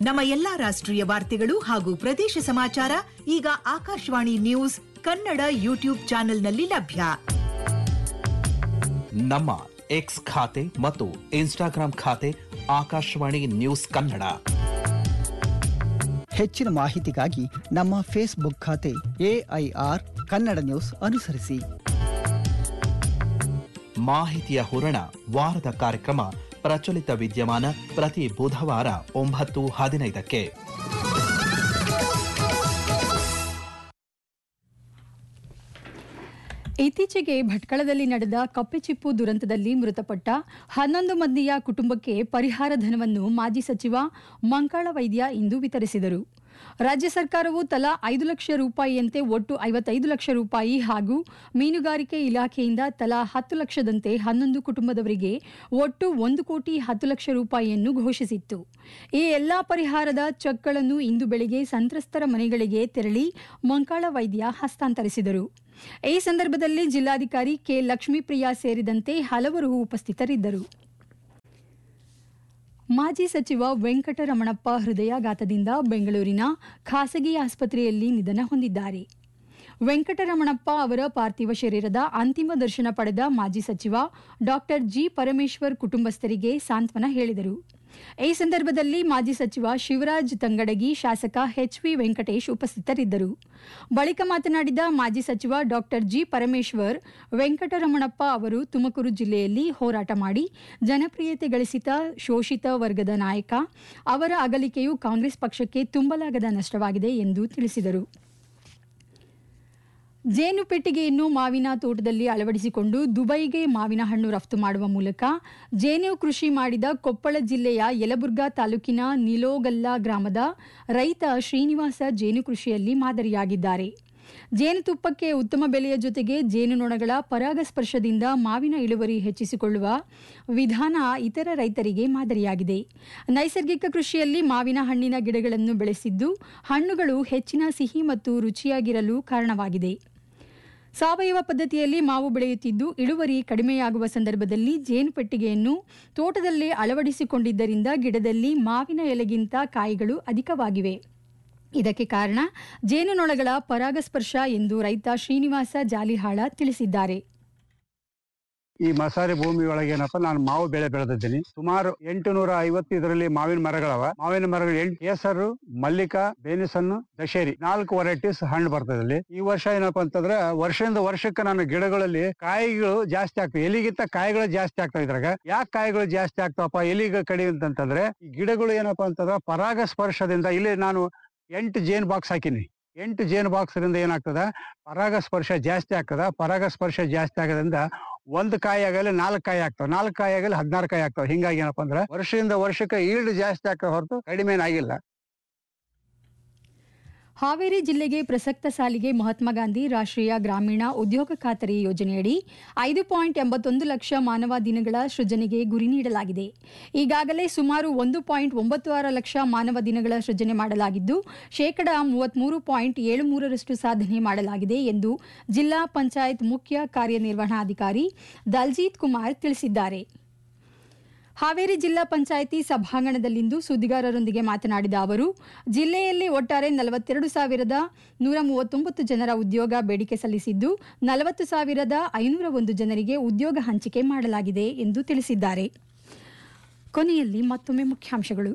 ನಮ್ಮ ಎಲ್ಲಾ ರಾಷ್ಟ್ರೀಯ ವಾರ್ತೆಗಳು ಹಾಗೂ ಪ್ರದೇಶ ಸಮಾಚಾರ ಈಗ ಆಕಾಶವಾಣಿ ನ್ಯೂಸ್ ಕನ್ನಡ ಯೂಟ್ಯೂಬ್ ಚಾನೆಲ್ನಲ್ಲಿ ಲಭ್ಯ ನಮ್ಮ ಎಕ್ಸ್ ಖಾತೆ ಮತ್ತು ಇನ್ಸ್ಟಾಗ್ರಾಂ ಖಾತೆ ಆಕಾಶವಾಣಿ ನ್ಯೂಸ್ ಕನ್ನಡ ಹೆಚ್ಚಿನ ಮಾಹಿತಿಗಾಗಿ ನಮ್ಮ ಫೇಸ್ಬುಕ್ ಖಾತೆ ಎಐಆರ್ ಕನ್ನಡ ನ್ಯೂಸ್ ಅನುಸರಿಸಿ ಮಾಹಿತಿಯ ಹೂರಣ ವಾರದ ಕಾರ್ಯಕ್ರಮ ಪ್ರಚಲಿತ ವಿದ್ಯಮಾನ ಪ್ರತಿ ಬುಧವಾರ ಒಂಬತ್ತು ಹದಿನೈದಕ್ಕೆ ಇತ್ತೀಚೆಗೆ ಭಟ್ಕಳದಲ್ಲಿ ನಡೆದ ಕಪ್ಪೆಚಿಪ್ಪು ದುರಂತದಲ್ಲಿ ಮೃತಪಟ್ಟ ಹನ್ನೊಂದು ಮಂದಿಯ ಕುಟುಂಬಕ್ಕೆ ಪರಿಹಾರ ಧನವನ್ನು ಮಾಜಿ ಸಚಿವ ಮಂಕಾಳ ವೈದ್ಯ ಇಂದು ವಿತರಿಸಿದರು ರಾಜ್ಯ ಸರ್ಕಾರವು ತಲಾ ಐದು ಲಕ್ಷ ರೂಪಾಯಿಯಂತೆ ಒಟ್ಟು ಐವತ್ತೈದು ಲಕ್ಷ ರೂಪಾಯಿ ಹಾಗೂ ಮೀನುಗಾರಿಕೆ ಇಲಾಖೆಯಿಂದ ತಲಾ ಹತ್ತು ಲಕ್ಷದಂತೆ ಹನ್ನೊಂದು ಕುಟುಂಬದವರಿಗೆ ಒಟ್ಟು ಒಂದು ಕೋಟಿ ಹತ್ತು ಲಕ್ಷ ರೂಪಾಯಿಯನ್ನು ಘೋಷಿಸಿತ್ತು ಈ ಎಲ್ಲಾ ಪರಿಹಾರದ ಚೆಕ್ಗಳನ್ನು ಇಂದು ಬೆಳಿಗ್ಗೆ ಸಂತ್ರಸ್ತರ ಮನೆಗಳಿಗೆ ತೆರಳಿ ಮಂಕಾಳ ವೈದ್ಯ ಹಸ್ತಾಂತರಿಸಿದರು ಈ ಸಂದರ್ಭದಲ್ಲಿ ಜಿಲ್ಲಾಧಿಕಾರಿ ಕೆ ಲಕ್ಷ್ಮೀಪ್ರಿಯಾ ಸೇರಿದಂತೆ ಹಲವರು ಉಪಸ್ಥಿತರಿದ್ದರು ಮಾಜಿ ಸಚಿವ ವೆಂಕಟರಮಣಪ್ಪ ಹೃದಯಾಘಾತದಿಂದ ಬೆಂಗಳೂರಿನ ಖಾಸಗಿ ಆಸ್ಪತ್ರೆಯಲ್ಲಿ ನಿಧನ ಹೊಂದಿದ್ದಾರೆ ವೆಂಕಟರಮಣಪ್ಪ ಅವರ ಪಾರ್ಥಿವ ಶರೀರದ ಅಂತಿಮ ದರ್ಶನ ಪಡೆದ ಮಾಜಿ ಸಚಿವ ಡಾಕ್ಟರ್ ಜಿ ಪರಮೇಶ್ವರ್ ಕುಟುಂಬಸ್ಥರಿಗೆ ಸಾಂತ್ವನ ಹೇಳಿದರು ಈ ಸಂದರ್ಭದಲ್ಲಿ ಮಾಜಿ ಸಚಿವ ಶಿವರಾಜ್ ತಂಗಡಗಿ ಶಾಸಕ ಎಚ್ ವಿ ವೆಂಕಟೇಶ್ ಉಪಸ್ಥಿತರಿದ್ದರು ಬಳಿಕ ಮಾತನಾಡಿದ ಮಾಜಿ ಸಚಿವ ಡಾಕ್ಟರ್ ಜಿ ಪರಮೇಶ್ವರ್ ವೆಂಕಟರಮಣಪ್ಪ ಅವರು ತುಮಕೂರು ಜಿಲ್ಲೆಯಲ್ಲಿ ಹೋರಾಟ ಮಾಡಿ ಜನಪ್ರಿಯತೆ ಗಳಿಸಿದ ಶೋಷಿತ ವರ್ಗದ ನಾಯಕ ಅವರ ಅಗಲಿಕೆಯು ಕಾಂಗ್ರೆಸ್ ಪಕ್ಷಕ್ಕೆ ತುಂಬಲಾಗದ ನಷ್ಟವಾಗಿದೆ ಎಂದು ತಿಳಿಸಿದರು ಜೇನು ಪೆಟ್ಟಿಗೆಯನ್ನು ಮಾವಿನ ತೋಟದಲ್ಲಿ ಅಳವಡಿಸಿಕೊಂಡು ದುಬೈಗೆ ಮಾವಿನ ಹಣ್ಣು ರಫ್ತು ಮಾಡುವ ಮೂಲಕ ಜೇನು ಕೃಷಿ ಮಾಡಿದ ಕೊಪ್ಪಳ ಜಿಲ್ಲೆಯ ಯಲಬುರ್ಗಾ ತಾಲೂಕಿನ ನಿಲೋಗಲ್ಲ ಗ್ರಾಮದ ರೈತ ಶ್ರೀನಿವಾಸ ಜೇನು ಕೃಷಿಯಲ್ಲಿ ಮಾದರಿಯಾಗಿದ್ದಾರೆ ಜೇನುತುಪ್ಪಕ್ಕೆ ಉತ್ತಮ ಬೆಲೆಯ ಜೊತೆಗೆ ಜೇನುನೊಣಗಳ ಪರಾಗಸ್ಪರ್ಶದಿಂದ ಮಾವಿನ ಇಳುವರಿ ಹೆಚ್ಚಿಸಿಕೊಳ್ಳುವ ವಿಧಾನ ಇತರ ರೈತರಿಗೆ ಮಾದರಿಯಾಗಿದೆ ನೈಸರ್ಗಿಕ ಕೃಷಿಯಲ್ಲಿ ಮಾವಿನ ಹಣ್ಣಿನ ಗಿಡಗಳನ್ನು ಬೆಳೆಸಿದ್ದು ಹಣ್ಣುಗಳು ಹೆಚ್ಚಿನ ಸಿಹಿ ಮತ್ತು ರುಚಿಯಾಗಿರಲು ಕಾರಣವಾಗಿದೆ ಸಾವಯವ ಪದ್ಧತಿಯಲ್ಲಿ ಮಾವು ಬೆಳೆಯುತ್ತಿದ್ದು ಇಳುವರಿ ಕಡಿಮೆಯಾಗುವ ಸಂದರ್ಭದಲ್ಲಿ ಜೇನು ಪೆಟ್ಟಿಗೆಯನ್ನು ತೋಟದಲ್ಲೇ ಅಳವಡಿಸಿಕೊಂಡಿದ್ದರಿಂದ ಗಿಡದಲ್ಲಿ ಮಾವಿನ ಎಲೆಗಿಂತ ಕಾಯಿಗಳು ಅಧಿಕವಾಗಿವೆ ಇದಕ್ಕೆ ಕಾರಣ ಜೇನುನೊಣಗಳ ಪರಾಗಸ್ಪರ್ಶ ಎಂದು ರೈತ ಶ್ರೀನಿವಾಸ ಜಾಲಿಹಾಳ ತಿಳಿಸಿದ್ದಾರೆ ಈ ಮಸಾರಿ ಭೂಮಿ ಒಳಗೆ ಏನಪ್ಪ ನಾನು ಮಾವು ಬೆಳೆ ಬೆಳೆದಿದ್ದೀನಿ ಸುಮಾರು ಎಂಟು ನೂರ ಐವತ್ತು ಇದರಲ್ಲಿ ಮಾವಿನ ಮರಗಳವ ಮಾವಿನ ಮರಗಳು ಎಂಟು ಕೇಸರು ಮಲ್ಲಿಕಾ ಬೇನಿಸನ್ನು ದಶೇರಿ ನಾಲ್ಕು ವೆರೈಟೀಸ್ ಹಣ್ಣು ಬರ್ತದೆ ಈ ವರ್ಷ ಏನಪ್ಪಾ ಅಂತಂದ್ರೆ ವರ್ಷದಿಂದ ವರ್ಷಕ್ಕೆ ನಾನು ಗಿಡಗಳಲ್ಲಿ ಕಾಯಿಗಳು ಜಾಸ್ತಿ ಆಗ್ತವೆ ಎಲಿಗಿಂತ ಕಾಯಿಗಳು ಜಾಸ್ತಿ ಆಗ್ತಾವ ಇದ್ರಾಗ ಯಾಕೆ ಕಾಯಿಗಳು ಜಾಸ್ತಿ ಆಗ್ತಾವಪ್ಪ ಎಲಿಗ ಕಡಿಮೆ ಅಂತಂತಂದ್ರೆ ಈ ಗಿಡಗಳು ಏನಪ್ಪಾ ಅಂತಂದ್ರೆ ಪರಾಗ ಸ್ಪರ್ಶದಿಂದ ಇಲ್ಲಿ ನಾನು ಎಂಟು ಜೇನ್ ಬಾಕ್ಸ್ ಹಾಕಿನಿ ಎಂಟು ಜೇನು ಬಾಕ್ಸ್ರಿಂದ ಏನಾಗ್ತದ ಪರಾಗಸ್ಪರ್ಶ ಜಾಸ್ತಿ ಆಗ್ತದ ಪರಾಗಸ್ಪರ್ಶ ಜಾಸ್ತಿ ಆಗೋದ್ರಿಂದ ಒಂದು ಕಾಯಿ ಆಗಲಿ ನಾಲ್ಕು ಕಾಯಿ ಆಗ್ತಾವ ನಾಲ್ಕು ಕಾಯಿ ಆಗಲಿ ಹದಿನಾರು ಕಾಯಿ ಆಗ್ತಾವ ಹಿಂಗಾಗಿ ಏನಪ್ಪಾ ಅಂದ್ರೆ ವರ್ಷದಿಂದ ವರ್ಷಕ್ಕೆ ಈಲ್ಡ್ ಜಾಸ್ತಿ ಆಗ್ತಾವ ಹೊರತು ಕಡಿಮೆ ಆಗಿಲ್ಲ ಹಾವೇರಿ ಜಿಲ್ಲೆಗೆ ಪ್ರಸಕ್ತ ಸಾಲಿಗೆ ಮಹಾತ್ಮ ಗಾಂಧಿ ರಾಷ್ಟ್ರೀಯ ಗ್ರಾಮೀಣ ಉದ್ಯೋಗ ಖಾತರಿ ಯೋಜನೆಯಡಿ ಐದು ಪಾಯಿಂಟ್ ಎಂಬತ್ತೊಂದು ಲಕ್ಷ ಮಾನವ ದಿನಗಳ ಸೃಜನೆಗೆ ಗುರಿ ನೀಡಲಾಗಿದೆ ಈಗಾಗಲೇ ಸುಮಾರು ಒಂದು ಪಾಯಿಂಟ್ ಒಂಬತ್ತು ಆರು ಲಕ್ಷ ಮಾನವ ದಿನಗಳ ಸೃಜನೆ ಮಾಡಲಾಗಿದ್ದು ಶೇಕಡಾ ಮೂವತ್ಮೂರು ಪಾಯಿಂಟ್ ಏಳು ಮೂರರಷ್ಟು ಸಾಧನೆ ಮಾಡಲಾಗಿದೆ ಎಂದು ಜಿಲ್ಲಾ ಪಂಚಾಯತ್ ಮುಖ್ಯ ಕಾರ್ಯನಿರ್ವಹಣಾಧಿಕಾರಿ ದಲ್ಜೀತ್ ಕುಮಾರ್ ತಿಳಿಸಿದ್ದಾರೆ ಹಾವೇರಿ ಜಿಲ್ಲಾ ಪಂಚಾಯಿತಿ ಸಭಾಂಗಣದಲ್ಲಿಂದು ಸುದ್ದಿಗಾರರೊಂದಿಗೆ ಮಾತನಾಡಿದ ಅವರು ಜಿಲ್ಲೆಯಲ್ಲಿ ಒಟ್ಟಾರೆ ನಲವತ್ತೆರಡು ಸಾವಿರದ ನೂರ ಮೂವತ್ತೊಂಬತ್ತು ಜನರ ಉದ್ಯೋಗ ಬೇಡಿಕೆ ಸಲ್ಲಿಸಿದ್ದು ನಲವತ್ತು ಸಾವಿರದ ಐನೂರ ಒಂದು ಜನರಿಗೆ ಉದ್ಯೋಗ ಹಂಚಿಕೆ ಮಾಡಲಾಗಿದೆ ಎಂದು ತಿಳಿಸಿದ್ದಾರೆ ಕೊನೆಯಲ್ಲಿ ಮತ್ತೊಮ್ಮೆ ಮುಖ್ಯಾಂಶಗಳು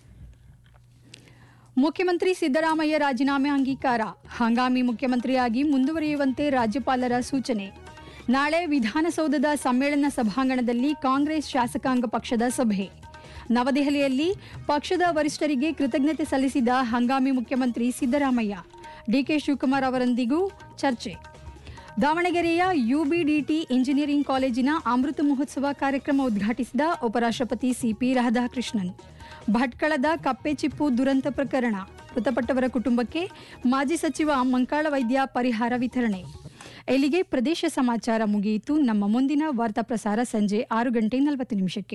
ಮುಖ್ಯಮಂತ್ರಿ ಸಿದ್ದರಾಮಯ್ಯ ರಾಜೀನಾಮೆ ಅಂಗೀಕಾರ ಹಂಗಾಮಿ ಮುಖ್ಯಮಂತ್ರಿಯಾಗಿ ಮುಂದುವರಿಯುವಂತೆ ರಾಜ್ಯಪಾಲರ ಸೂಚನೆ ನಾಳೆ ವಿಧಾನಸೌಧದ ಸಮ್ಮೇಳನ ಸಭಾಂಗಣದಲ್ಲಿ ಕಾಂಗ್ರೆಸ್ ಶಾಸಕಾಂಗ ಪಕ್ಷದ ಸಭೆ ನವದೆಹಲಿಯಲ್ಲಿ ಪಕ್ಷದ ವರಿಷ್ಠರಿಗೆ ಕೃತಜ್ಞತೆ ಸಲ್ಲಿಸಿದ ಹಂಗಾಮಿ ಮುಖ್ಯಮಂತ್ರಿ ಸಿದ್ದರಾಮಯ್ಯ ಡಿಕೆ ಶಿವಕುಮಾರ್ ಅವರೊಂದಿಗೂ ಚರ್ಚೆ ದಾವಣಗೆರೆಯ ಯುಬಿಡಿಟಿ ಇಂಜಿನಿಯರಿಂಗ್ ಕಾಲೇಜಿನ ಅಮೃತ ಮಹೋತ್ಸವ ಕಾರ್ಯಕ್ರಮ ಉದ್ಘಾಟಿಸಿದ ಉಪರಾಷ್ಟ್ರಪತಿ ಸಿಪಿ ರಾಧಾಕೃಷ್ಣನ್ ಭಟ್ಕಳದ ಕಪ್ಪೆಚಿಪ್ಪು ದುರಂತ ಪ್ರಕರಣ ಮೃತಪಟ್ಟವರ ಕುಟುಂಬಕ್ಕೆ ಮಾಜಿ ಸಚಿವ ಮಂಕಾಳ ವೈದ್ಯ ಪರಿಹಾರ ವಿತರಣೆ ಇಲ್ಲಿಗೆ ಪ್ರದೇಶ ಸಮಾಚಾರ ಮುಗಿಯಿತು ನಮ್ಮ ಮುಂದಿನ ವಾರ್ತಾ ಪ್ರಸಾರ ಸಂಜೆ ಆರು ಗಂಟೆ ನಲವತ್ತು ನಿಮಿಷಕ್ಕೆ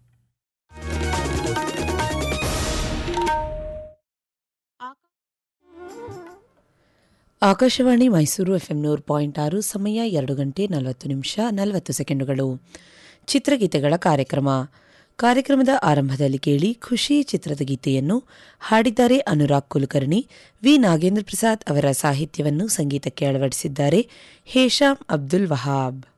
ಆಕಾಶವಾಣಿ ಮೈಸೂರು ಎಫ್ಎಂ ನೂರು ಪಾಯಿಂಟ್ ಆರು ಸಮಯ ಎರಡು ಗಂಟೆ ನಲವತ್ತು ನಿಮಿಷ ನಲವತ್ತು ಸೆಕೆಂಡುಗಳು ಚಿತ್ರಗೀತೆಗಳ ಕಾರ್ಯಕ್ರಮ ಕಾರ್ಯಕ್ರಮದ ಆರಂಭದಲ್ಲಿ ಕೇಳಿ ಖುಷಿ ಚಿತ್ರದ ಗೀತೆಯನ್ನು ಹಾಡಿದ್ದಾರೆ ಅನುರಾಗ್ ಕುಲಕರ್ಣಿ ವಿ ನಾಗೇಂದ್ರ ಪ್ರಸಾದ್ ಅವರ ಸಾಹಿತ್ಯವನ್ನು ಸಂಗೀತಕ್ಕೆ ಅಳವಡಿಸಿದ್ದಾರೆ ಹೇಶಾಮ್ ಅಬ್ದುಲ್ ವಹಾಬ್